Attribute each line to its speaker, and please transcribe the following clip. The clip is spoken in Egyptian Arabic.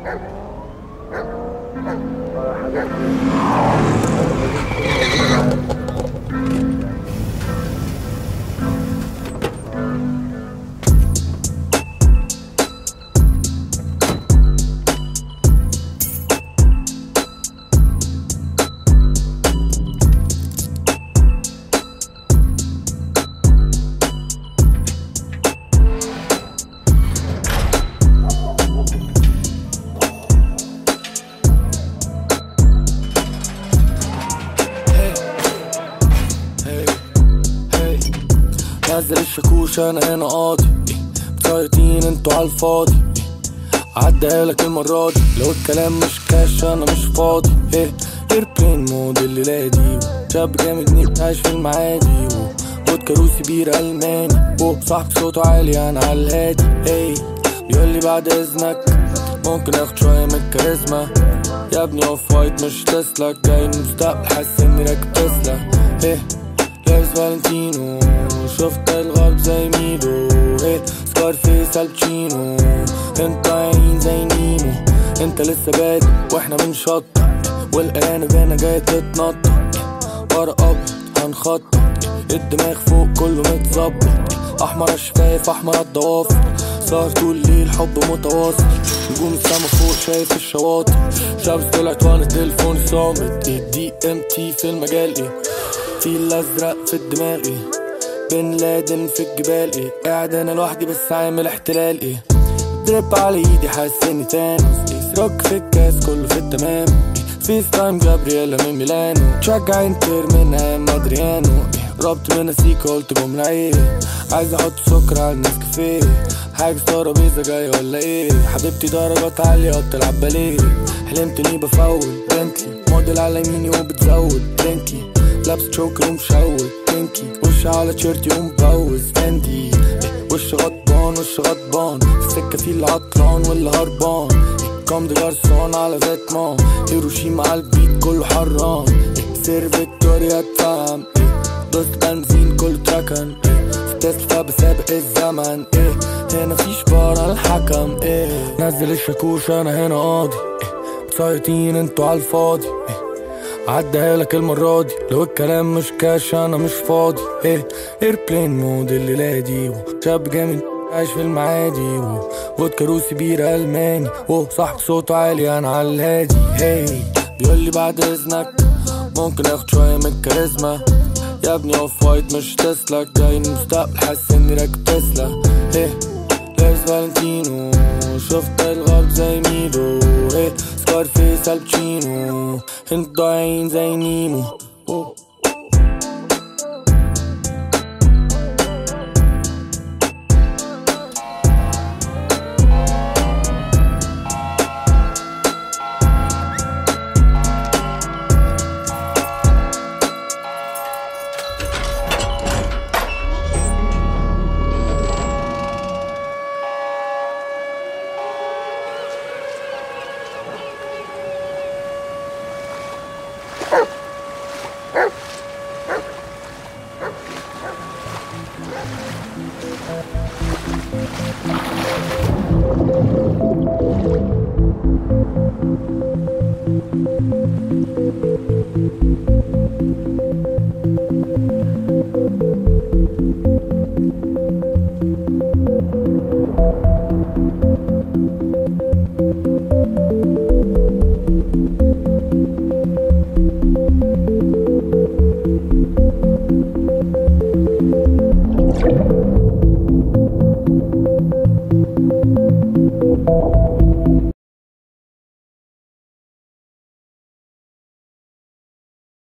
Speaker 1: حاجات
Speaker 2: هي هي نزل الشاكوش انا هنا قاضي مسيطين انتوا على الفاضي عدها لك المرة دي لو الكلام مش كاش انا مش فاضي ايه ايربلين مود الليلة دي شاب جامد نيك عايش في المعادي فودكا روسي بير الماني وصاحب صوته عالي انا على الهادي ايه بيقول لي بعد اذنك ممكن اخد شوية من الكاريزما يا ابني اوف وايت مش تسلا جاي من المستقبل حاسس اني راكب تسلا ايه لابس فالنتينو شفت الغرب زي ميدو ايه سكار فيس الباتشينو انت عين زي نيمو انت لسه بادئ واحنا بنشطب والارانب هنا جاية تتنطط ورا ابيض هنخطط الدماغ فوق كله متظبط احمر الشفايف احمر الضوافر سهر طول الليل حب متواصل نجوم السما فوق شايف الشواطئ شمس طلعت وانا تليفوني صامت الدي ام تي في المجال ايه في الازرق في الدماغ ايه بن لادن في الجبال ايه قاعد انا لوحدي بس عامل احتلال ايه دريب على ايدي حاسس اني تانوس ايه روك في الكاس كله في التمام ايه فيس تايم جابرييلا من ميلانو تشجع انتر من ايام ادريانو ايه ربط من سيكا قلت جملة ايه عايز احط سكر على النسكافيه حاجة ترابيزة جاية ولا ايه حبيبتي درجات عالية وبتلعب باليه حلمت اني بفول بنتلي موديل على يميني وبتزود درينكي لابس تشوكر ومشوت بينكي وش على تيشيرتي ومبوز فندي إيه، وش غضبان وش غضبان في السكة في اللي عطلان واللي هربان إيه، كام دي جارسون على ذات مان هيروشيما على البيت كله حران إيه، سير فيكتوريا اتفهم إيه، دوست بنزين كله تركن إيه، في تسلا بسابق الزمن إيه هنا فيش بار على الحكم إيه نزل الشاكوش انا هنا قاضي إيه، مسيطين انتوا على الفاضي إيه عدها لك المرة دي لو الكلام مش كاش انا مش فاضي ايه ايربلين مود الليلة دي شاب جامد عايش في المعادي فودكا روسي بير الماني وصاحب صوته عالي انا على الهادي هي بيقول لي بعد اذنك ممكن اخد شوية من الكاريزما يا ابني اوف وايت مش تسلا جاي من المستقبل حاسس اني راكب تسلا ايه لابس فالنتينو شفت الغرب زي ميدو ايه سكار فيس الباتشينو انت ضايعين زي نيمو أوه.